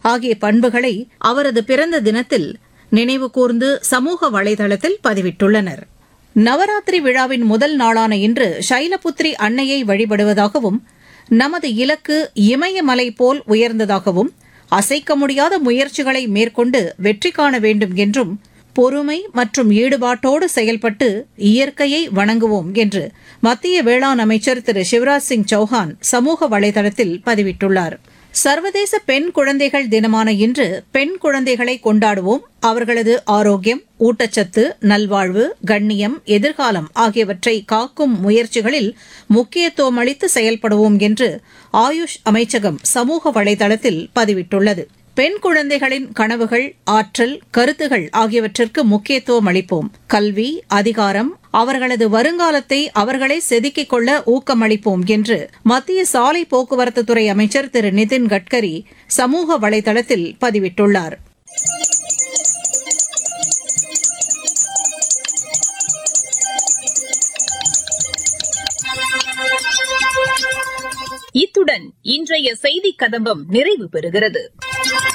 ஆகிய பண்புகளை அவரது பிறந்த தினத்தில் நினைவு கூர்ந்து சமூக வலைதளத்தில் பதிவிட்டுள்ளனர் நவராத்திரி விழாவின் முதல் நாளான இன்று சைலபுத்ரி அன்னையை வழிபடுவதாகவும் நமது இலக்கு இமயமலை போல் உயர்ந்ததாகவும் அசைக்க முடியாத முயற்சிகளை மேற்கொண்டு வெற்றி காண வேண்டும் என்றும் பொறுமை மற்றும் ஈடுபாட்டோடு செயல்பட்டு இயற்கையை வணங்குவோம் என்று மத்திய வேளாண் அமைச்சர் திரு சிவராஜ் சிங் சௌஹான் சமூக வலைதளத்தில் பதிவிட்டுள்ளார் சர்வதேச பெண் குழந்தைகள் தினமான இன்று பெண் குழந்தைகளை கொண்டாடுவோம் அவர்களது ஆரோக்கியம் ஊட்டச்சத்து நல்வாழ்வு கண்ணியம் எதிர்காலம் ஆகியவற்றை காக்கும் முயற்சிகளில் முக்கியத்துவம் அளித்து செயல்படுவோம் என்று ஆயுஷ் அமைச்சகம் சமூக வலைதளத்தில் பதிவிட்டுள்ளது பெண் குழந்தைகளின் கனவுகள் ஆற்றல் கருத்துகள் ஆகியவற்றிற்கு முக்கியத்துவம் அளிப்போம் கல்வி அதிகாரம் அவர்களது வருங்காலத்தை அவர்களே செதுக்கிக் கொள்ள ஊக்கமளிப்போம் என்று மத்திய சாலை போக்குவரத்துத்துறை அமைச்சர் திரு நிதின் கட்கரி சமூக வலைதளத்தில் பதிவிட்டுள்ளார் இத்துடன் இன்றைய செய்திக் கதம்பம் நிறைவு பெறுகிறது